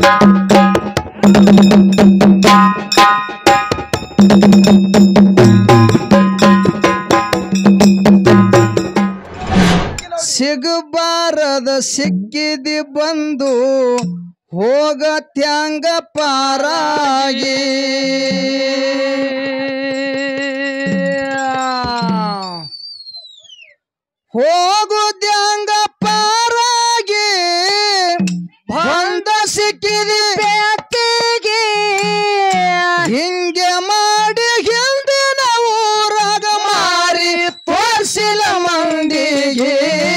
ಸಿಗಬಾರದ ಸಿಕ್ಕಿದಿ ಬಂದು ಹೋಗತ್ಯಾಂಗ ಪಾರಾಗಿ ಹೋಗುದ್ಯಾಂಗ ಪಾರಾಗಿ ಬಂದ ಸಿಕ್ಕಿದಿ ಬೇಟೆಗೆ ಹಿಂಗೆ ಮಾಡಿ ಹಿಂದಿನ ಊರಾಗ ಮಾರಿ ತೋರ್ಸಿಲ ಮಂದಿಗೆ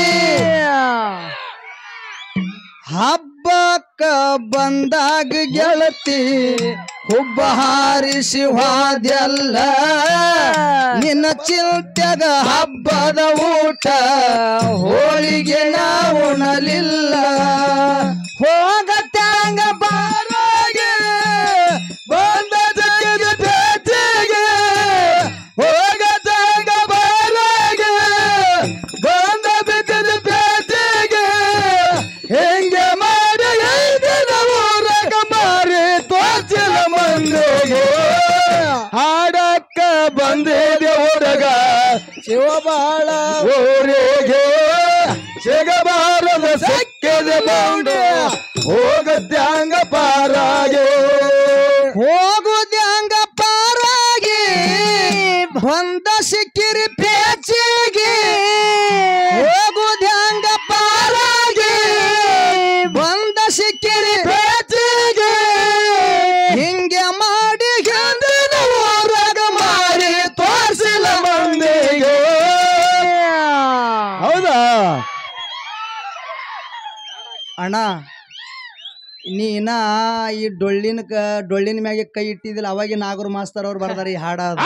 ಹಬ್ಬಕ್ಕ ಬಂದಾಗ ಗೆಳತಿ ಹುಬ್ಬ ಹಾರಿಸಿ ಹೋದ್ಯಲ್ಲ ನಿನ್ನ ಚಿಂತ್ಯಾಗ ಹಬ್ಬದ ಊಟ ಹೋಳಿಗೆ ನಾವು ಉಣಲಿಲ್ಲ ಹೋಗತ್ಯಾಂಗ ಬಾರಾಗೆ ಬಂದ ಜಗದ ಬೇಟೆಗೆ ಹೋಗತ್ಯಾಂಗ ಬಾರಾಗೆ ಬಂದ ಬಿದ್ದದ ಬೇಟೆಗೆ ಹೆಂಗೆ ಮಾಡಿ ಐದಿನ ಊರಾಗ ಮಾರಿ ತೋಚಿಲ ಮಂದಿಗೆ ಹಾಡಕ್ಕ ಬಂದಿದೆ ಹುಡುಗ ಶಿವಬಾಳ ಊರಿಗೆ ಸಿಗಬಾರದ ಸಿಕ್ಕಿದೆ ಬಂದು ಹೋಗತ್ಯಾಂಗ ಪಾರಾಗೆ ಹೋಗುದ್ಯಾಂಗ ಪಾರಾಗಿ ಬಂದ ಸಿಕ್ಕಿರಿ ಪೇಚಿಗೆ ಹೋಗುದ್ಯಾಂಗ ಪಾರಾಗಿ ಬಂದ ಸಿಕ್ಕಿರಿ ಪೇಚಿಗೆ ಹಿಂಗೆ ಮಾಡಿ ಹಿಂದಿನ ಊರಾಗ ಮಾಡಿ ತೋರಿಸಿಲ್ಲ ಮಂದಿಗೆ ಹೌದಾ ಅಣ್ಣ ನೀನ ಈ ಡೊಳ್ಳಿನ ಕ ಡೊಳ್ಳಿನ ಮ್ಯಾಗೆ ಕೈ ಇಟ್ಟಿದ್ದಿಲ್ಲ ಅವಾಗಿ ನಾಗರು ಮಾಸ್ತರ್ ಅವ್ರು ಬರ್ದಾರ ಈ ಹಾಡ ಅದು.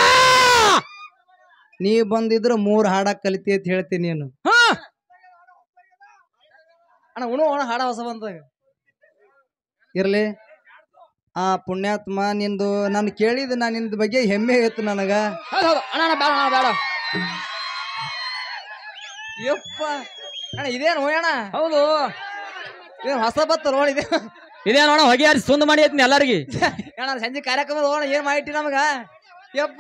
ನೀ ಬಂದಿದ್ರ ಮೂರ್ ಹಾಡ ಕಲಿತಿ ಅಂತ ಹೇಳ್ತೀನಿ ನೀನು ಅಣ್ಣ ಉಣು ಅಣ್ಣ ಹಾಡ ಹೊಸ ಬಂತ ಇರ್ಲಿ ಆ ಪುಣ್ಯಾತ್ಮ ನಿಂದು ನಾನು ಕೇಳಿದ ನಾನು ನಿಂದ ಬಗ್ಗೆ ಹೆಮ್ಮೆ ಆಯ್ತು ನನಗ ಹೌದು ಹೌದು ಅಣ್ಣ ಅಣ್ಣ ಬೇಡ ಅಣ್ಣ ಬೇಡ ಯಪ್ಪ ಅಣ್ಣ ಇದೇನು ಅಣ್ಣ ಹೌದು ಇದೇನು ಹೊಸ ಬತ್ತ ನೋಡಿ ಇದೆ ಇದೇ ನೋಡ ಹೊಗೆ ಹಾರಿಸಿ ಸುಂದ್ ಮಾಡಿ ಐತ್ನಿ ಎಲ್ಲರಿಗೆ ಅಣ್ಣ ಸಂಜೆ ಕಾರ್ಯಕ್ರಮ ಹೋಗೋಣ ಏನ್ ಮಾಡಿಟ್ಟಿ ನಮಗ ಯಪ್ಪ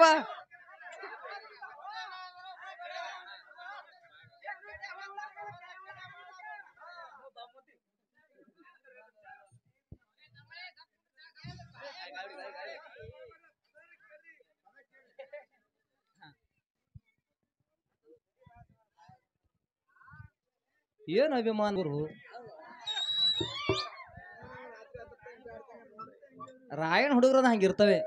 ಏನ್ ಅಭಿಮಾನ ಗುರು ರಾಯಣ ಹುಡುಗರದ ಹಂಗಿರ್ತವೆ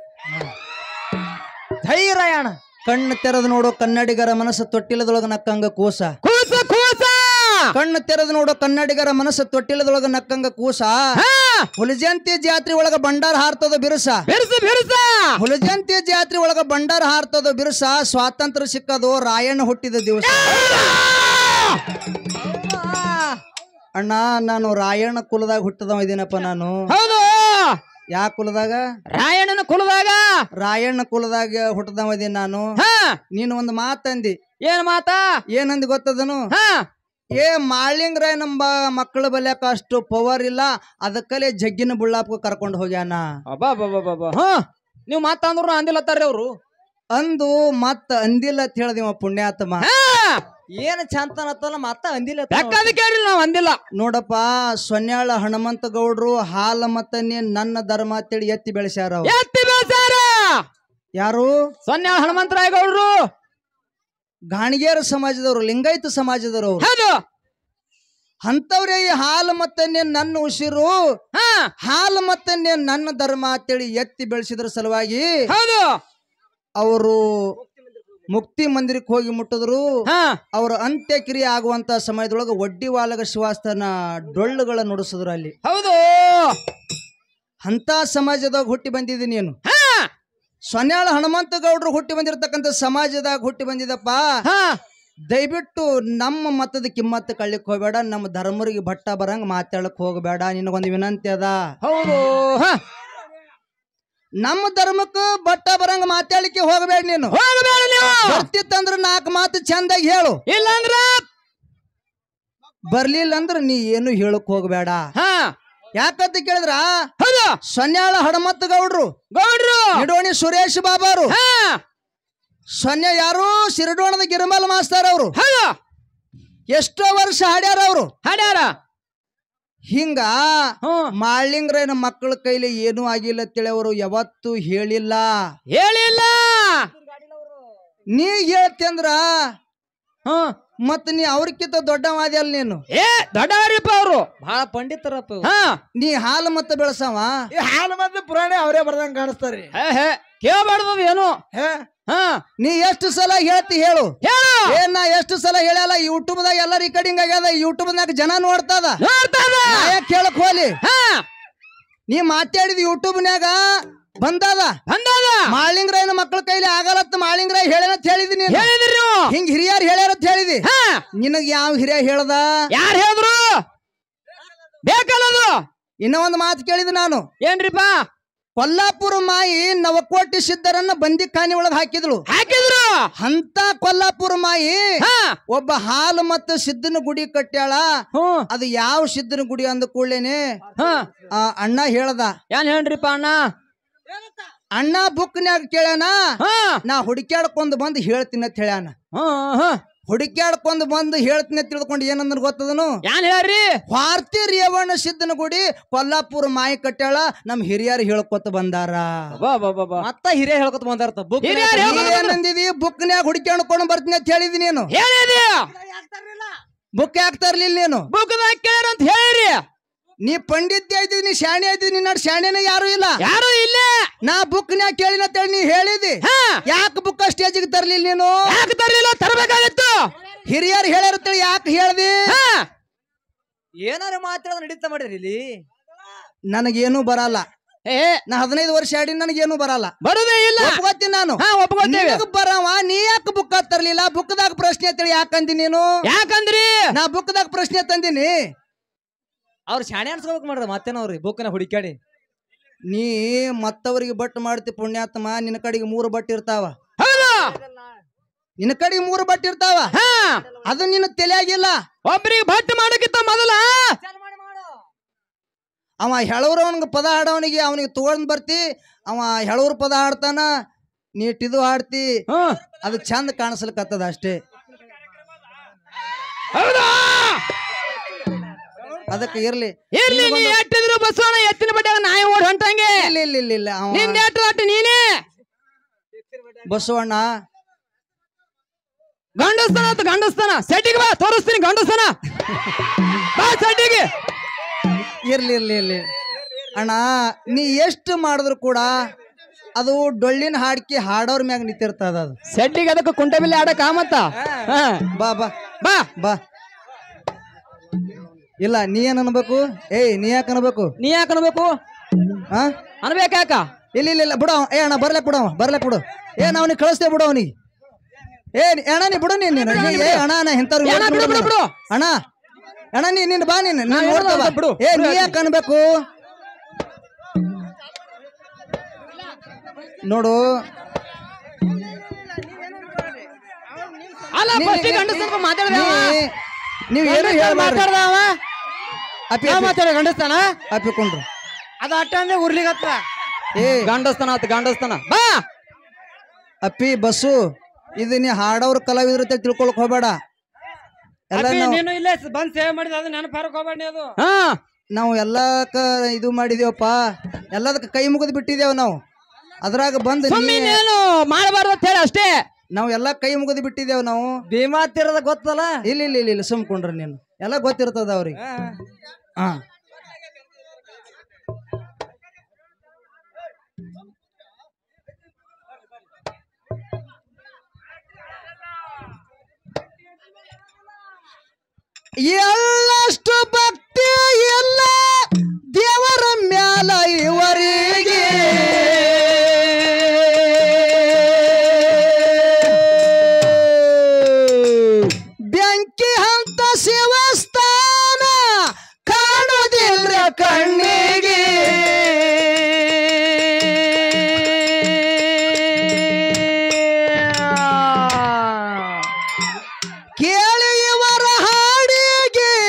ಜೈ ರಾಯಣ ಕಣ್ಣು ತೆರೆದು ನೋಡೋ ಕನ್ನಡಿಗರ ಮನಸ್ಸು ತೊಟ್ಟಿಲದೊಳಗ ನಕ್ಕಂಗ ಕೂಸ ಕೂಸ ಕೂಸ ಕಣ್ಣು ತೆರೆದು ನೋಡೋ ಕನ್ನಡಿಗರ ಮನಸ್ಸು ತೊಟ್ಟಿಲದೊಳಗ ನಕ್ಕಂಗ ಕೂಸ ಹುಲಜಂತಿ ಜಾತ್ರೆ ಒಳಗ ಬಂಡಾರ ಹಾರ್ತದ ಬಿರುಸ ಬಿರ್ಸ ಬಿರ್ಸ ಹುಲಜಂತಿ ಜಾತ್ರೆ ಒಳಗ ಬಂಡಾರ ಹಾರ್ತದ ಬಿರುಸ ಸ್ವಾತಂತ್ರ್ಯ ಸಿಕ್ಕದು ರಾಯಣ್ಣ ಹುಟ್ಟಿದ ದಿವಸ ಅಣ್ಣ ನಾನು ರಾಯಣ್ಣ ಕುಲದಾಗ ಹುಟ್ಟದವ ಇದೀನಪ್ಪ ನಾನು ಹೌದು ಯಾ ಕುಲದಾಗ ರಾಯಣ್ಣನ ಕುಲದಾಗ ರಾಯಣ್ಣ ಕುಲದಾಗ ಹುಟ್ಟದವ ಇದೀನಿ ನಾನು ಹಾ ನೀನು ಒಂದು ಮಾತಂದಿ ಏನ್ ಮಾತಾ ಏನಂದಿ ಗೊತ್ತದನು ಹಾ ಏ ಮಾಳಿಂಗ್ರಾಯ್ ನಮ್ಮ ಮಕ್ಕಳ ಬಲ್ಯಾಕ ಅಷ್ಟು ಪವರ್ ಇಲ್ಲ ಅದಕ್ಕಲೆ ಜಗ್ಗಿನ ಬುಳ್ಳಾಪ್ಕ ಕರ್ಕೊಂಡು ಹೋಗ್ಯಾನ ಅಬ್ಬಾ ಬಾಬಾ ಬಾಬಾ ಹಾ ನೀವು ಮಾತಂದ್ರು ಅಂದಿಲ್ಲತ್ತಾರ್ರಿ ಅವ್ರು ಅಂದು ಮತ್ತ ಅಂದಿಲ್ಲ ಅಂತ ಹೇಳ್ದಿವ ಪುಣ್ಯಾತ್ಮ ಹಾ ಏನ್ ಚಂತನತ್ತಲ್ಲ ಮತ್ತ ಅಂದಿಲ್ಲ ಯಾಕಂದ್ರೆ ಕೇಳಿಲ್ಲ ನಾವ್ ಅಂದಿಲ್ಲ ನೋಡಪ್ಪ ಸೊನ್ಯಾಳ ಹನುಮಂತ ಗೌಡ್ರು ಹಾಲ ಮತ್ತನ್ನೇ ನನ್ನ ಧರ್ಮ ಅಂತೇಳಿ ಎತ್ತಿ ಬೆಳೆಸ್ಯಾರ ಅವ್ರು. ಎತ್ತಿ ಬೇಸಾರ ಯಾರು ಸೊನ್ನೆ ಹನುಮಂತರಾಯ ಗೌಡ್ರು ಗಾಣಿಗೇರ ಸಮಾಜದವರು ಲಿಂಗಾಯತ ಸಮಾಜದವರು ಅವ್ರು. ಹೌದು ಅಂತವ್ರೆ ಈ ಹಾಲು ಮತ್ತನ್ನೇ ನನ್ನ ಉಸಿರು ಹಾ ಹಾಲು ಮತ್ತನ್ನೇ ನನ್ನ ಧರ್ಮ ಅಂತೇಳಿ ಎತ್ತಿ ಬೆಳೆಸಿದ್ರ ಸಲುವಾಗಿ ಹೌದು ಅವರು ಮುಕ್ತಿ ಮಂದಿರಕ್ಕೆ ಹೋಗಿ ಮುಟ್ಟಿದ್ರು ಹಾ ಅವರ ಅಂತ್ಯಕ್ರಿಯೆ ಆಗುವಂತ ಸಮಯದೊಳಗೆ ಒಡ್ಡಿ ವಾಲಗ ಶಿವಾಸ್ತನ ಡೊಳ್ಳುಗಳ ನುಡಿಸಿದ್ರು ಅಲ್ಲಿ ಹೌದು ಅಂತ ಸಮಾಜದಾಗ ಹುಟ್ಟಿ ಬಂದಿದ್ದೀನಿ ನೀನು ಹಾ ಸೊನ್ಯಾಳ ಹನುಮಂತ ಗೌಡ್ರು ಹುಟ್ಟಿ ಬಂದಿರತಕ್ಕಂತ ಸಮಾಜದಾಗ ಹುಟ್ಟಿ ಬಂದಿದಪ್ಪ ಹಾ ದಯವಿಟ್ಟು ನಮ್ಮ ಮತದ ಕಿಮ್ಮತ್ತು ಕಳ್ಳಿಕ್ ಹೋಗ್ಬೇಡ ನಮ್ಮ ಧರ್ಮರಿಗೆ ಭಟ್ಟ ಬರಂಗ ಮಾತಾಡಕ್ ಹೋಗಬೇಡ ನಿನಗೊಂದು ವಿನಂತಿ ಅದ ಹೌದು ಹಾ ನಮ್ಮ ಧರ್ಮಕ್ಕ ಬಟ್ಟ ಬರಂಗ ಮಾತಾಡ್ಲಿಕ್ಕೆ ಹೋಗಬೇಡ ನೀನು ಹೋಗಬೇಡ ನೀವು ಬರ್ತಿತ್ತಂದ್ರ ನಾಲ್ಕು ಮಾತು ಚಂದಾಗಿ ಹೇಳು ಇಲ್ಲಂದ್ರ ಬರ್ಲಿಲ್ಲ ಅಂದ್ರ ನೀ ಏನು ಹೇಳಕ್ ಹೋಗಬೇಡ ಹಾ ಯಾಕಂತ ಕೇಳಿದ್ರ ಹೌದು ಸೊನ್ಯಾಳ ಹಡಮತ್ತ ಗೌಡ್ರು ಗೌಡ್ರು ನಿಡೋಣಿ ಸುರೇಶ್ ಬಾಬಾರು ಹಾ ಸೊನ್ನೆ ಯಾರು ಸಿರಡೋಣದ ಗಿರಿಮಲ್ ಮಾಸ್ತರ್ ಅವರು ಹೌದು ಎಷ್ಟೋ ವರ್ಷ ಹಾಡ್ಯಾರ ಅವರು ಹಾಡ್ಯಾರ ಹಿಂಗ ಹ್ಮ್ ಮಾಳಿಂಗ್ರನ ಮಕ್ಕಳ ಕೈಲಿ ಏನೂ ಆಗಿಲ್ಲ ಅಂತೇಳಿ ಅವರು ಯಾವತ್ತೂ ಹೇಳಿಲ್ಲ ಹೇಳಿಲ್ಲ ನೀ ಹೇಳ್ತಿ ಅಂದ್ರ ಹ್ಮ್ ಮತ್ ನೀ ಅವ್ರಕ್ಕಿಂತ ದೊಡ್ಡವಾದಿ ಅಲ್ಲ ನೀನು ಏ ದೊಡ್ಡವರಿಪ್ಪ ಅವರು ಬಹಳ ಪಂಡಿತರಪ್ಪ ಇವ್ರು. ಹಾ ನೀ ಹಾಲು ಮತ್ತ ಬೆಳಸವ ಈ ಹಾಲು ಮತ್ತೆ ಪುರಾಣ ಅವರೇ ಬರ್ದಂಗ ಕಾಣಿಸ್ತಾರ್ರಿ ಹೇ ಹೇ ಕೇಳಬಾರ್ದು ಏನು ಹೇ ಹಾ ನೀ ಎಷ್ಟು ಸಲ ಹೇಳ್ತಿ ಹೇಳು ಹೇಳು ಏನ್ ನಾ ಎಷ್ಟು ಸಲ ಹೇಳಲ್ಲ ಯೂಟ್ಯೂಬ್ ದಾಗ ಎಲ್ಲ ರಿಕಾರ್ಡಿಂಗ್ ಆಗ್ಯದ ಯೂಟ್ಯೂಬ್ ನಾಗ ಜನ ನೋಡ್ತದ ನೋಡ್ತದ ನಾ ಯಾಕೆ ಕೇಳಕ್ ಹೋಲಿ ಹಾ ನೀ ಮಾತಾಡಿದ ಯೂಟ್ಯೂಬ್ ನ್ಯಾಗ ಬಂದದ ಬಂದದ ಮಾಳಿಂಗ್ರಾಯನ ಮಕ್ಕಳ ಕೈಲಿ ಆಗಲ್ಲತ್ತ ಮಾಳಿಂಗ್ರಾಯ ಹೇಳ್ಯಾನಂತ ಹೇಳಿದಿ ನೀನು ಹೇಳಿದ್ರಿ ನೀವು ಹಿಂಗ್ ಹಿರಿಯರ್ ಹೇಳ್ಯಾರಂತ ಹೇಳಿದಿ ಹಾ ನಿನಗ್ ಯಾವ ಹಿರಿಯ ಹೇಳ್ದ ಯಾರು ಹೇಳಿದ್ರು ಬೇಕಲ್ಲದು ಇನ್ನ ಒಂದ್ ಮಾತು ಕೇಳಿದ ನಾನು ಏನ್ರಿಪ್ಪ ಕೊಲ್ಲಾಪುರ ಮಾಯಿ ನವಕೋಟಿ ಸಿದ್ದರನ್ನ ಬಂದಿ ಖಾನಿ ಒಳಗ್ ಹಾಕಿದ್ಳು ಹಾಕಿದ್ರು ಅಂತ ಕೊಲ್ಲಾಪುರ ಮಾಯಿ ಹಾ ಒಬ್ಬ ಹಾಲು ಮತ್ತು ಸಿದ್ದನ ಗುಡಿ ಕಟ್ಟ್ಯಾಳ ಹ್ಮ್ ಅದು ಯಾವ ಸಿದ್ದನ ಗುಡಿ ಅಂದ ಕೂಡ್ಲೇನೆ ಹಾ ಆ ಅಣ್ಣ ಹೇಳ್ದ ಏನ್ ಹೇಳ್ರಿಪ್ಪ ಅಣ್ಣ ಅಣ್ಣ ಬುಕ್ನ್ಯಾಗ ಕೇಳ್ಯಾನ ಹಾ ನಾ ಹುಡುಕ್ಯಾಡ್ಕೊಂಡ್ ಬಂದು ಹೇಳ್ತೀನಿ ಅಂತ ಹೇಳ್ಯಾನ ಹ್ಮ್ ಹ್ಮ್ ಹುಡುಕ್ಯಾಡ್ಕೊಂಡ್ ಬಂದು ಹೇಳ್ತೀನಿ ಅಂತ ತಿಳ್ಕೊಂಡು ಏನಂದ್ರ ಗೊತ್ತದನು ಏನ್ ಹೇಳ್ರಿ ಭಾರತಿ ರೇವಣ್ಣ ಸಿದ್ದನ ಗುಡಿ ಕೊಲ್ಲಾಪುರ ಮಾಯಿ ಕಟ್ಟ್ಯಾಳ ನಮ್ ಹಿರಿಯರು ಹೇಳ್ಕೊತ ಬಂದಾರ ಬಾ ಬಾ ಬಾ ಬಾ ಮತ್ತ ಹಿರಿಯ ಹೇಳ್ಕೊತ ಬಂದಾರ್ತ ಬುಕ್ ಹಿರಿಯರ್ ಹೇಳ್ಕೊತ ಏನಂದಿದಿ ಬುಕ್ನ್ಯಾಗ ಹುಡುಕ್ಯಾಡ್ಕೊಂಡು ಬರ್ತೀನಿ ಅಂತ ಹೇಳಿದಿ ನೀನು ಹೇಳಿದಿ ಬುಕ್ ಯಾಕೆ ತರ್ಲಿಲ್ಲ ನೀನು ಬುಕ್ದಾಗ ಕೇಳ್ಯಾರ ಅಂತ ಹೇಳಿರಿ ನೀ ಪಂಡಿತ್ಯ ಇದ್ದೀವಿ ನೀ ಶಾಣೆ ಇದ್ದೀವಿ ನಿನ್ನ ಶಾಣೆನೇ ಯಾರು ಇಲ್ಲ ಯಾರು ಇಲ್ಲ ನಾ ಬುಕ್ ನ್ಯಾಗ ಕೇಳಿನ ಅಂತೇಳಿ ನೀ ಹೇಳಿದಿ ಹಾ ಯಾಕೆ ಬುಕ್ ಸ್ಟೇಜಿಗೆ ತರ್ಲಿಲ್ಲ ನೀನು ಯಾಕೆ ತರ್ಲಿಲ್ಲ ತರಬೇಕಾಗಿತ್ತು ಹಿರಿಯರು ಹೇಳ್ಯಾರತ್ತೇಳಿ ಯಾಕೆ ಹೇಳ್ದಿ ಹಾ ಏನಾರ ಮಾತಾಡೋದು ನಡೀತಾ ಮಾಡಿರಿ ಇಲ್ಲಿ ನನಗೇನು ಬರಲ್ಲ ಏ ನಾ ಹದಿನೈದು ವರ್ಷ ಆಡಿ ನನಗೇನು ಬರಲ್ಲ ಬರುದೇ ಇಲ್ಲ ಒಪ್ಕೋತೀನಿ ನಾನು ಹಾ ಒಪ್ಕೋತೇವೆ ನಿನಗ್ ಬರವ ನೀ ಯಾಕೆ ಬುಕ್ ತರ್ಲಿಲ್ಲ ಬುಕ್ದಾಗ ಪ್ರಶ್ನೆ ಅಂತೇಳಿ ಯಾಕಂದಿ ನೀನು ಯಾಕಂದ್ರಿ ನಾ ಬುಕ್ದಾಗ ಪ್ರಶ್ನೆ ತಂದಿನಿ ಅವ್ರು ಶಾಣೆ ಅನ್ಸ್ಕೋಬೇಕು ಮಾಡ್ರಿ ಮತ್ತೇನವ್ರಿ ಬುಕ್ನ ಹುಡುಕ್ಯಾಡಿ ನೀ ಮತ್ತವರಿಗೆ ಬಟ್ ಮಾಡ್ತಿ ಪುಣ್ಯಾತ್ಮ ನಿನ್ನ ಕಡೆಗೆ ಮೂರು ಬಟ್ ಇರ್ತಾವ ಹೌದು ನಿನ್ನ ಕಡೆಗೆ ಮೂರು ಬಟ್ ಇರ್ತಾವ ಹಾ ಅದು ನಿನ್ನ ತಲೆಯಾಗಿಲ್ಲ ಒಬ್ರಿಗೆ ಭಟ್ ಮಾಡಕ್ಕಿಂತ ಮೊದಲ ಅವ ಹೇಳೋರು ಅವನಿಗೆ ಪದ ಹಾಡೋನಿಗೆ ಅವನಿಗೆ ತಗೊಂಡ್ ಬರ್ತಿ ಅವ ಹೇಳೋರು ಪದ ಹಾಡ್ತಾನ ನೀಟಿದು ಹಾಡ್ತಿ ಹ್ಮ್ ಅದು ಚಂದ ಕಾಣಿಸ್ಲಿಕ್ಕತ್ತದ ಅಷ್ಟೇ ಹೌದಾ ಅದಕ್ಕೆ ಇರ್ಲಿ ಇರ್ಲಿ ನೀ ಎಟ್ಟಿದ್ರು ಬಸವಣ್ಣ ಎತ್ತಿನ ಬಡ್ಯಾಗ ನಾಯಿ ಓಡ್ ಹೊಂಟಂಗೆ ಇಲ್ಲ ಇಲ್ಲ ಇಲ್ಲ ಇಲ್ಲ ಅವ ನಿನ್ ಎಟ್ಟು ಅಟ್ಟು ನೀನೇ ಬಸವಣ್ಣ ಗಂಡಸ್ತಾನ ಅಂತ ಗಂಡಸ್ತಾನ ಸೆಟ್ಟಿಗೆ ಬಾ ತೋರಿಸ್ತೀನಿ ಗಂಡಸ್ತಾನ ಬಾ ಸೆಟ್ಟಿಗೆ ಇರ್ಲಿ ಇರ್ಲಿ ಇರ್ಲಿ ಅಣ್ಣ ನೀ ಎಷ್ಟು ಮಾಡಿದ್ರು ಕೂಡ ಅದು ಡೊಳ್ಳಿನ ಹಾಡ್ಕಿ ಹಾಡೋರ್ ಮ್ಯಾಗ ನಿಂತಿರ್ತದ ಅದು ಸೆಟ್ಟಿಗೆ ಅದಕ್ಕೆ ಕುಂಟೆ ಬಿಲ್ಲಿ ಆಡಕ ಮತ್ತ ಹಾ. ಬಾ ಬಾ ಬಾ ಬಾ ಇಲ್ಲ ನೀ ಏನ್ ಅನ್ಬೇಕು ಏಯ್ ನೀ ಯಾಕೆ ಅನ್ಬೇಕು ನೀ ಯಾಕೆ ಅನ್ಬೇಕು ಹಾ ಅನ್ಬೇಕಾಕ ಇಲ್ಲ ಇಲ್ಲ ಇಲ್ಲ ಬಿಡು ಅವ. ಏ ಅಣ್ಣ ಬರ್ಲಕ್ ಬಿಡು ಅವ, ಬರ್ಲಕ್ ಬಿಡು ಏನ್ ಅವನಿಗೆ ಕಳಿಸ್ತೇವೆ ಬಿಡು ಅವನಿಗೆ ಏ ನೀ- ಅಣ್ಣ ನೀ ಬಿಡು ನೀನ್ ನೀನು ನೀ- ಏ ಅಣ್ಣ ಅಣ್ಣ ಇಂಥವ್ರು ಏ ಅಣ್ಣ, ಬಿಡು, ಬಿಡು, ಬಿಡು. ಅಣ್ಣ ಅಣ್ಣ ನೀ ನೀನ್ ಬಾ ನೀನು ನಾ ನೀನ್ ಹೇಳೋದು ನೋಡ್ತಾವ ಸ್ವಲ್ಪ ಬಿಡು. ಏ ನೀ ಯಾಕೆ ಅನ್ಬೇಕು ನೋಡು ಅಲ್ಲ ನೀ- ಫಸ್ಟ್ ನೀ- ಗಂಡಸ್ತಾನ ಮಾತಾಡ್ದ ನೀ- ನೀವ್ ಏನು ಹೇಳ್ಬಾರ್ದು ಮಾತಾಡ್ದವ ಅಪ್ಪಿ ಅಪ್ಪಿ- ಮಾತಾಡ ಗಂಡಸ್ತಾನ ಅಪ್ಪಿಕೊಂಡ್ರು ಅದ ಅಟ್ಟ ಅಂದ್ರೆ ಉರ್ಲಿಗತ್ತ ಏ ಗಂಡಸ್ತಾನ ಆತ ಗಂಡಸ್ತಾನ ಬಾ ಅಪ್ಪಿ ಬಸ್ಸು ಇದು ನೀ ಹಾಡೋರ್ ಕಲಾವಿದ್ರ ಅಂತ ತಿಳ್ಕೊಳಕ್ ಹೋಗ್ಬೇಡ ಎಲ್ಲ ನಾವು ನೀನು ಇಲ್ಲೇ ಬಂದ್ ಸೇವೆ ಮಾಡಿದ ಅದು ನೆನಪಾರಕ್ ಹೋಗ್ಬೇಡಿ ಅದು ಹಾ ನಾವು ಎಲ್ಲಕ್ಕ ಇದು ಮಾಡಿದೇವಪ್ಪ ಎಲ್ಲದಕ್ಕೆ ಕೈ ಮುಗಿದು ಬಿಟ್ಟಿದೇವ್ ನಾವು ಅದ್ರಾಗ ಬಂದು ಸುಮ್ಮನೆ ನೀ- ನೀನು ಮಾಡಬಾರ್ದು ಅಂತ ಹೇಳಿ ಅಷ್ಟೇ ನಾವು ಎಲ್ಲ ಕೈ ಮುಗಿದು ಬಿಟ್ಟಿದ್ದೇವ್ ನಾವು ಭೀಮಾ ತೀರದ ಗೊತ್ತಲ್ಲ ಇಲ್ಲ ಇಲ್ಲ ಇಲ್ಲ ಇಲ್ಲ ಸುಮ್ಕೊಂಡ್ರಿ ನೀನು ಎಲ್ಲ ಗೊತ್ತಿರ್ತದ ಅವ್ರಿಗೆ ಹಾ ಎಳ್ಳಷ್ಟು ಭಕ್ತಿ ಎಲ್ಲ ದೇವರ ಮ್ಯಾಲ ಇವರಿಗೆ ಬೆಂಕಿ ಹಂತ ಶಿವಸ್ಥಾನ ಕಾಣುವುದಿಲ್ಲ ಕಣ್ಣಿಗೆ ಕೇಳಿ ಇವರ ಹಾಡಿಗೆ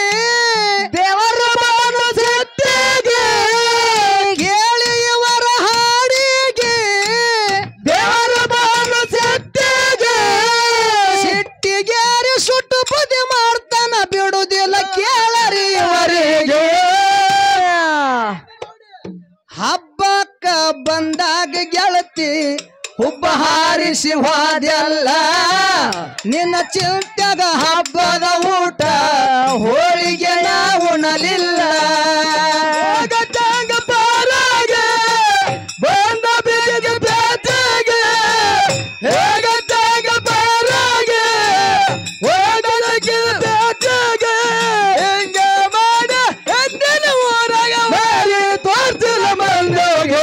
ಬಂದಾಗ ಗೆಳತಿ ಹುಬ್ಬ ಹಾರಿಸಿ ಹೋದ್ಯಲ್ಲ ನಿನ್ನ ಚಿಂತ್ಯಾಗ ಹಬ್ಬದ ಊಟ ಹೋಳಿಗೆ ಉಣಲಿಲ್ಲ ಗಜಾಂಗ ಪಾರಾಗೆ ಬಂದ ಬೇಗ ಬೇಟೆಗೆ ಹೇಗತ್ತಾಗ ಪಾರಾಗೆ ಹೋಗಲಿಕ್ಕೆ ಬೇಟೆಗೆ ಹೆಂಗ ಮಾಡ ಹೆಣ್ಣಿನ ಊರಾಗ ಮಾಡಿ ತೋರ್ಸಿಲ್ಲ ಮಂದಿಗೆ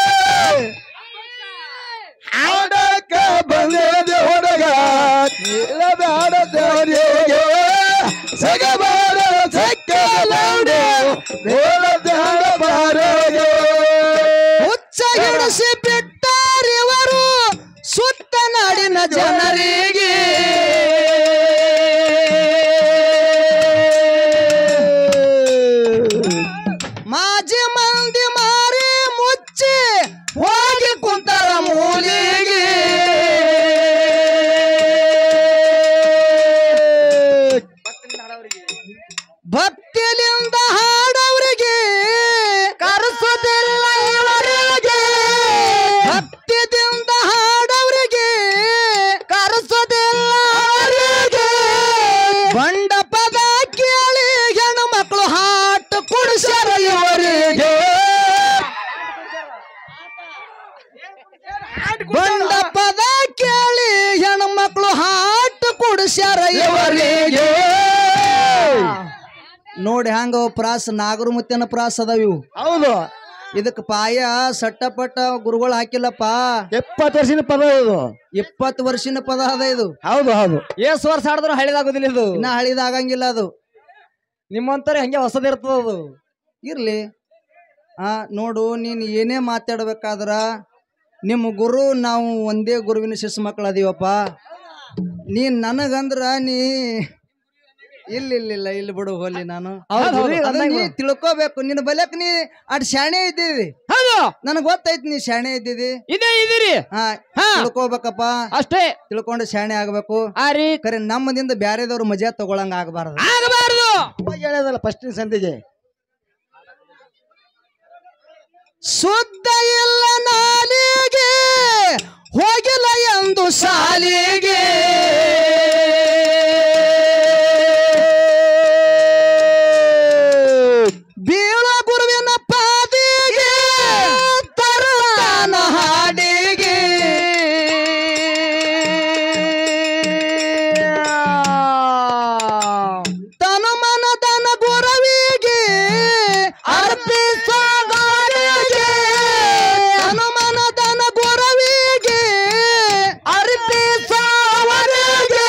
ಆಡಕ್ಕ ಬಂದಿದೆ ಹುಡುಗ ನೀಳಬೇಡ ದೇವರಿಗೆ ಸಗಬಾರ ಸಕ್ಕಲೌಡೆ ಬೇಡ ಬಾರೋಗೆ ಹುಚ್ಚ ಹಿಡಿಸಿ ಬಿಟ್ಟಾರಿವರು ಸುತ್ತ ನಾಡಿನ ಜನರಿಗೆ ಮಾಜಿ ಮಂದಿ ಮಾರಿ ಮುಚ್ಚಿ ಹೋಗಿ ಕುಂತರ ಮೂಲಿಗೆ ಭಕ್ತಿಲಿಂದ ಹಾಡವರಿಗೆ ಕರೆಸೋದಿಲ್ಲ ಇವರಿಗೆ ಭಕ್ತಿದಿಂದ ಹಾಡವರಿಗೆ ಕರೆಸೋದಿಲ್ಲ ಅವರಿಗೆ ಬಂಡ ಪದ ಕೇಳಿ ಹೆಣ್ಣು ಮಕ್ಕಳು ಹಾಟ್ ಕುಡಿಸ್ಯಾರ ಇವರಿಗೆ ಬಂಡ ಪದ ಕೇಳಿ ಹೆಣ್ಣು ಮಕ್ಕಳು ಹಾಟ್ ಕುಡಿಸ್ಯಾರ ಇವರಿಗೆ ನೋಡಿ ಹಂಗ ಅವು ಪ್ರಾಸ ನಾಗರ ಮುತ್ತಿನ ಪ್ರಾಸ ಅದಾವ ಇವು ಹೌದು ಇದಕ್ ಪಾಯ ಸಟ್ಟಪಟ್ಟ ಗುರುಗಳು ಹಾಕಿಲ್ಲಪ್ಪ ಎಪ್ಪತ್ತು ವರ್ಷದ ಪದ ಇದು ಇಪ್ಪತ್ತು ವರ್ಷಿನ ಪದ ಅದ ಇದು ಹೌದು ಹೌದು ಏಸ್ ವರ್ಷ ಆಡಿದ್ರು ಹಳಿದಾಗೋದಿಲ್ಲ ಇದು ಇನ್ನ ಹಳಿದಾಗಂಗಿಲ್ಲ ಅದು ನಿಮ್ಮಂತಾರೆ ಹಂಗೆ ಹೊಸದಿರ್ತದ ಅದು ಇರ್ಲಿ ಆ ನೋಡು ನೀನು ಏನೇ ಮಾತಾಡ್ಬೇಕಾದ್ರ ನಿಮ್ಮ ಗುರು ನಾವು ಒಂದೇ ಗುರುವಿನ ಶಿಶು ಮಕ್ಕಳು ಅದೀವಪ್ಪ ನೀ ನನಗಂದ್ರ ನೀ ಇಲ್ಲ ಇಲ್ಲ ಇಲ್ಲ ಇಲ್ಲಿ ಬಿಡು ಹೋಲಿ ನಾನು ಹೌದು, ಹೌದು, ಅದು ಅಂದಂಗ್ ನೀ ಬಿಡು. ತಿಳ್ಕೊಬೇಕು ನಿನ್ನ ಬಲ್ಯಕ್ ನೀ ಅಡ್ ಶಾಣೆ ಇದ್ದೀವಿ ಹೌದು ನನಗ್ ಗೊತ್ತೈತಿ ನೀ ಶಾಣೆ ಇದ್ದಿದಿ ಇದೇ ಇದೀರಿ ಹಾ ಹಾ ತಿಳ್ಕೊಬೇಕಪ್ಪ ಅಷ್ಟೇ ತಿಳ್ಕೊಂಡು ಶಾಣೆ ಆಗ್ಬೇಕು ಆ ರೀ ಕರೆ ನಮ್ಮದಿಂದ ಬ್ಯಾರೆದವ್ರು ಮಜಾ ತಗೊಳಂಗ ಆಗಬಾರ್ದು ಆಗಬಾರದು ಹೋಗಿ ಹೇಳೋದಲ್ಲ ಫಸ್ಟ್ ಸಂಧಿಗೆ ಸುದ್ದ ಇಲ್ಲ ನಾಲಿಗೆ ಹೋಗಿಲ್ಲ ಎಂದು ಶಾಲಿಗೆ ಬೀಳ ಗುರುವಿನ ಪಾದಿಗೆ ತರುತ್ತಾನ ಹಾಡಿಗೆ ತನು ಮನದನ ಗುರವಿಗೆ ಅರ್ಪಿಸೋ ಗಾಳಿಗೆ ತನು ಮನದನ ಗುರವಿಗೆ ಅರ್ಪಿಸೋವರಿಗೆ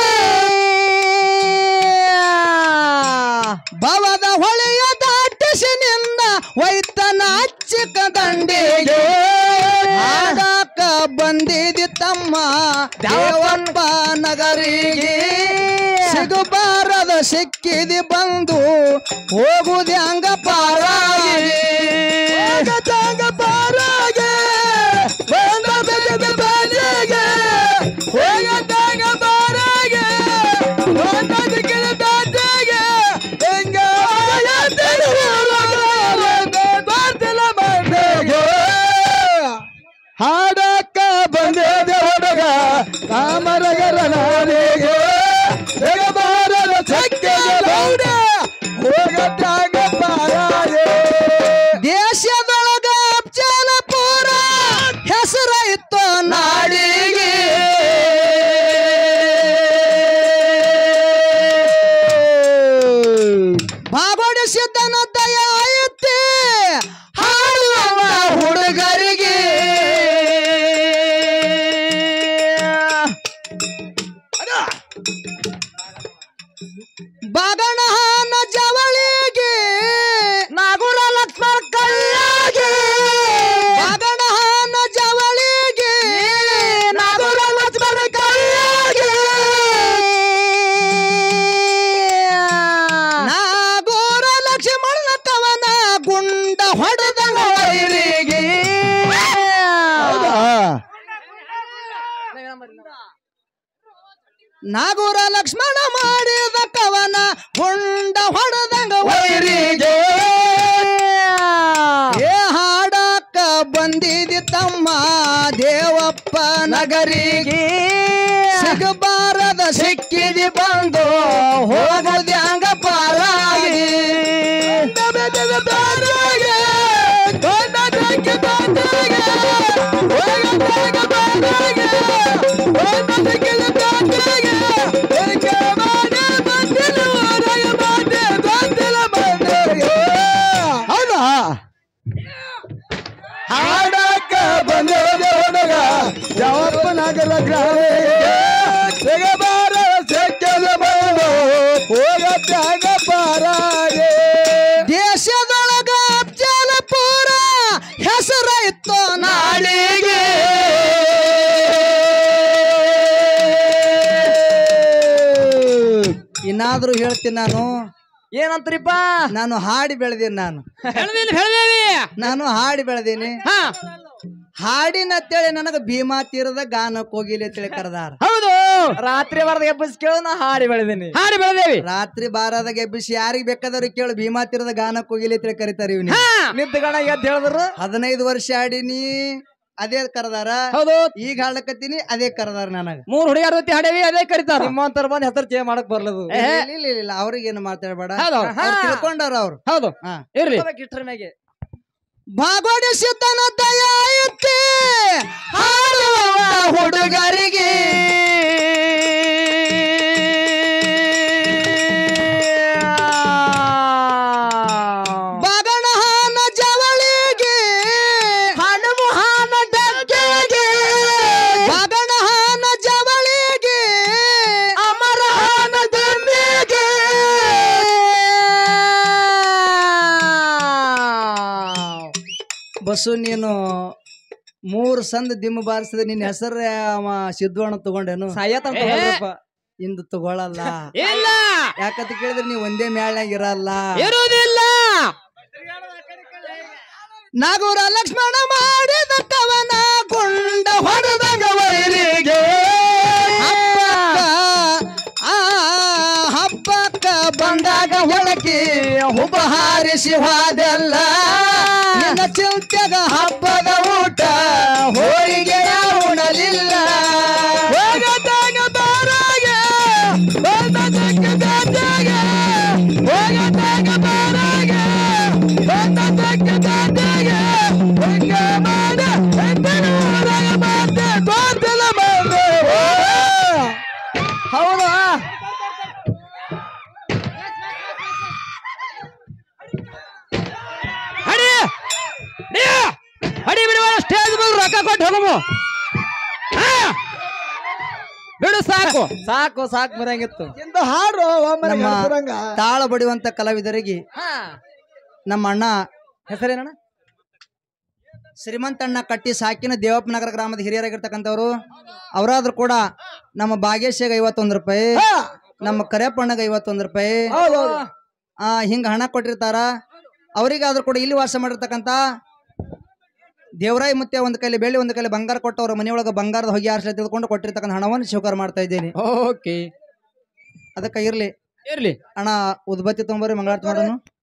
ಭವದ ಹೊಳೆಯ ದಾಟಿಸಿನಿಂದ ವೈತನ ಚಿಕ್ಕ ದಂಡಿಗೆ ಆಡಾಕ ಬಂದಿದಿ ತಮ್ಮ ದೇವಪ್ಪ ನಗರಿಗೆ ಸಿಗಬಾರದ ಸಿಕ್ಕಿದಿ ಬಂದು ಹೋಗುದಿ ಹಂಗ ಪಾರಾಗಿ ಹೋಗದಂಗ ಪಾರಾಗಿ ಬಂದ ಬೆದದ ಬಾಜಿಗೆ ಹೋಗದಂಗ ಪಾರಾಗಿ ಬಂದ ದಿಕ್ಕಿನ ದಾಟಿಗೆ ಹೆಂಗ ಬರ್ತಿಲ್ಲ ಮಂದಿಗೆ ಹಾಡಕ್ಕ ಬಂದಿದೆ ಹುಡುಗ ಕಾಮರಗರ ನಾಡಿಗೆ ಜಗಬಾರರ ಚಕ್ಕೆಗೆ ಲೌಡ ಹೋಗಟ್ಟಾಗ ಪಾರಾಗೆ ದೇಶದೊಳಗ ಅಫ್ಜಲಪುರ ಹೆಸರ ಇತ್ತು ನಾಡಿಗೆ ಭಾಗವಡಿಸಿದ್ದನ ದಯ ಐತಿ ಹಾಡುವ ಹುಡುಗರಿಗೆ ಬಗಣಹಾನ ಜವಳಿಗೆ ನಾಗುಲ ಲಕ್ಷ್ಮಣ ಕೈಯಾಗೆ ಬಗಣಹಾನ ಜವಳಿಗೆ ನಾಗುಲ ಲಕ್ಷ್ಮಣ ಕೈಯಾಗೆ ನಾಗೋರ ಲಕ್ಷ್ಮಣ ಕವನ ಗುಂಡ ಹೊಡೆದ ವೈರಿಗೆ ನಾಗೂರ ಲಕ್ಷ್ಮಣ ಮಾಡಿದ ಕವನ ಹುಂಡ ಹೊಡೆದಂಗ ವೈರಿಗೆ ಏ ಹಾಡಕ್ಕ ಬಂದ ಬಂದಿದಿ ತಮ್ಮ ದೇವಪ್ಪ ನಗರಿಗೆ ಸಿಗಬಾರದ ಸಿಕ್ಕಿದಿ ಬಂದು ಹೋಗುದ್ಯಾಂಗ ಪಾರಾಗಿ ಹೌದಾ ಹಾಡಕ್ಕ ಬಂದೋದ ಹುಡುಗ ಯಾವಪ್ಪ ನಗರ ಗ್ರಾಮಿಗೆ ಸಿಗಬಾರ ಸಿಕ್ಕದ ಬಂದು ಹೋಗತ್ತಾಗ ಪಾರಾಗೆ ದೇಶದೊಳಗ ಅಫ್ಜಲಪುರ ಹೆಸರಾಯ್ತು ನಾಳಿಗೆ ಇನ್ನಾದ್ರೂ ಹೇಳ್ತೀನಿ ನಾನು ಏನಂತ್ರಿಪ್ಪ ನಾನು ಹಾಡಿ ಬೆಳೆದೀನಿ ನಾನು ಬೆಳೆದೇವಿ ಬೆಳೆದೇವಿ ನಾನು ಹಾಡಿ ಬೆಳೆದೀನಿ ಹಾ ಹಾಡಿನ ಅಂತೇಳಿ ನನಗ ಭೀಮಾ ತೀರದ ಗಾನಕ್ಕೆ ಹೋಗಿಲಿ ಅಂತೇಳಿ ಕರೆದಾರ ಹೌದು ರಾತ್ರಿ ಬರದ ಎಬ್ಬಸ್ ಕೇಳು ನಾ ಹಾಡಿ ಬೆಳೆದೀನಿ ಹಾಡಿ ಬೆಳೆದೇವಿ ರಾತ್ರಿ ಬಾರದಾಗ ಎಬ್ಬಿಸಿ ಯಾರಿಗ್ ಬೇಕಾದವ್ರಿಗೆ ಕೇಳು ಭೀಮಾ ತೀರದ ಗಾನಕ್ಕೆ ಹೋಗಿಲಿ ಅಂತೇಳಿ ಕರೀತಾರ ಇವ್ನಿ ಹಾ ನಿಂತ ಗಣ ಎದ್ದು ಹೇಳಿದ್ರು ಹದಿನೈದು ವರ್ಷ ಆಡಿನಿ ಅದೇ ಕರೆದಾರ ಹೌದು ಈಗ ಹಾಡ್ಲಕತ್ತೀನಿ ಅದೇ ಕರೆದಾರ ನನಗ ಮೂರ್ ಹುಡುಗಿಯರ ಜೊತೆ ಹಾಡೇವಿ ಅದೇ ಕರಿತಾರ ನಿಮ್ಮಂತರ ಬಂದ್ ಹೆಸರು ಚೇಂಜ್ ಮಾಡಕ್ ಬರ್ಲದು ಇಲ್ಲ ಇಲ್ಲ, ಇಲ್ಲ ಇಲ್ಲ ಅವ್ರಿಗೇನು ಮಾತಾಡಬೇಡ ಹೌದು ಅವ್ರು ತಿಳ್ಕೊಂಡಾರ ಅವ್ರು ಹೌದು ಹಾ. ಇರ್ಲಿ ಇಟ್ರ ಮ್ಯಾಗೆ ಭಾಗವಡಿಸಿತನ ದಯಾಯುತ್ತೆ ಹಾಡುವ ಹುಡುಗರಿಗೆ ಬಗಣಹಾನ ಜವಳಿಗೆ ಹನುಮಹಾನ ಡಗ್ಗೆಗೆ ಬಗಣಹಾನ ಜವಳಿಗೆ ಅಮರಹಾನ ದಂಬೆಗೆ ಬಸ್ಸು ನೀನು ಮೂರು ಸಂದ ದಿಮ್ಮ ಬಾರಿಸಿದ ನಿನ್ನ ಹೆಸರು ಅವ ಸಿದ್ಧವಣ್ಣ ತಗೊಂಡೇನು ಸಾಯತಂತ ಏ. ಹೇಳ್ರಪ್ಪ. ಇಂದು ತಗೊಳಲ್ಲ ಇಲ್ಲ ಯಾಕಂತ ಕೇಳಿದ್ರೆ ನೀವು ಒಂದೇ ಮ್ಯಾಳ್ನಾಗ ಇರಲ್ಲ ಇರುವುದಿಲ್ಲ ನಾಗೂರ ಲಕ್ಷ್ಮಣ ಮಾಡಿದ ಕವನ ಗುಂಡ ಹೊಡೆದಾಗ ವೈರಿಗೆ ಹಬ್ಬಕ್ಕ ಆ ಹಬ್ಬಕ್ಕ ಬಂದಾಗ ಒಳಕಿ ಹುಬ್ಬ ಹಾರಿಸಿ ಹೋದೆಲ್ಲ ನಿನ್ನ ಚಿಂತೆಗ ಹಬ್ಬದ ಊಟ ಹೋಳಿಗೆ ಉಣಲಿಲ್ಲ ಹೋಗದಾಗ ಬಾರಾಗೆ ಬಂದದಕ್ಕೆ ದಾಟ್ಯಾಗೆ ಹೋಗದಾಗ ಬಾರಾಗೆ ಬಂದದಕ್ಕೆ ದಾಟ್ಯಾಗೆ ಹೆಂಗ ಮಾಡ ಹೆಂಡನ ಊರಾಗ ಮಾತೆ ಗೋತಲ ಬಂದು ಹೌದಾ ಹಡಿ ಹಡಿ ಹಡಿ ಬಿಡುವ ಸ್ಟೇಜ್ ಮೇಲೆ ರೊಕ್ಕ ಕೊಟ್ಟು ಹೋಗಮು ಹಾ. ಬಿಡು ಸಾಕು ಸಾಕು ಸಾಕು ಬರಂಗಿತ್ತು ಇಂದ ಹಾಡು ಒಮ್ಮೆ ನಮ್ಮ ಹೇಳ್ತಿರಂಗ. ತಾಳ ಬಡಿಯುವಂತ ಕಲಾವಿದರಿಗೆ ಹಾ ನಮ್ಮ ಅಣ್ಣ ಹೆಸರೇನಣ್ಣ ಶ್ರೀಮಂತಣ್ಣ ಕಟ್ಟಿ ಸಾಕಿನ ದೇವಪ್ಪನಗರ ಗ್ರಾಮದ ಹಿರಿಯರಾಗಿರ್ತಕ್ಕಂಥವ್ರು ಅವರಾದ್ರೂ ಕೂಡ ನಮ್ಮ ಭಾಗೇಶಿಗೆ ಐವತ್ತೊಂದು ರೂಪಾಯಿ ಹಾ, ನಮ್ಮ ಕರೆಯಪ್ಪಣ್ಣಗೆ ಐವತ್ತೊಂದು ರೂಪಾಯಿ ಹೌದು ಹೌದು. ಆ ಹಿಂಗ ಹಣ ಕೊಟ್ಟಿರ್ತಾರ ಅವರಿಗಾದ್ರೂ ಕೂಡ ಇಲ್ಲಿ ವಾಸ ಮಾಡಿರ್ತಕ್ಕಂಥ ದೇವರಾಯಿ ಮುತ್ಯ ಒಂದು ಕೈಲಿ ಬೆಳ್ಳಿ ಒಂದು ಕೈಲಿ ಬಂಗಾರ ಕೊಟ್ಟು ಅವ್ರ ಮನೆಯೊಳಗೆ ಬಂಗಾರದ ಹೊಗೆ ಆರಿಸಲಿ ತೆಗೆದುಕೊಂಡು ಕೊಟ್ಟಿರ್ತಕ್ಕಂಥ ಹಣವನ್ನು ಸ್ವೀಕಾರ ಮಾಡ್ತಾ ಇದ್ದೀನಿ ಓಕೆ ಅದಕ್ಕೆ ಇರ್ಲಿ ಇರ್ಲಿ ಅಣ್ಣ ಉದ್ಬತ್ತಿ ತೊಂಬರಿ ಮಂಗಳಾರತಿ ಮಾಡೋನು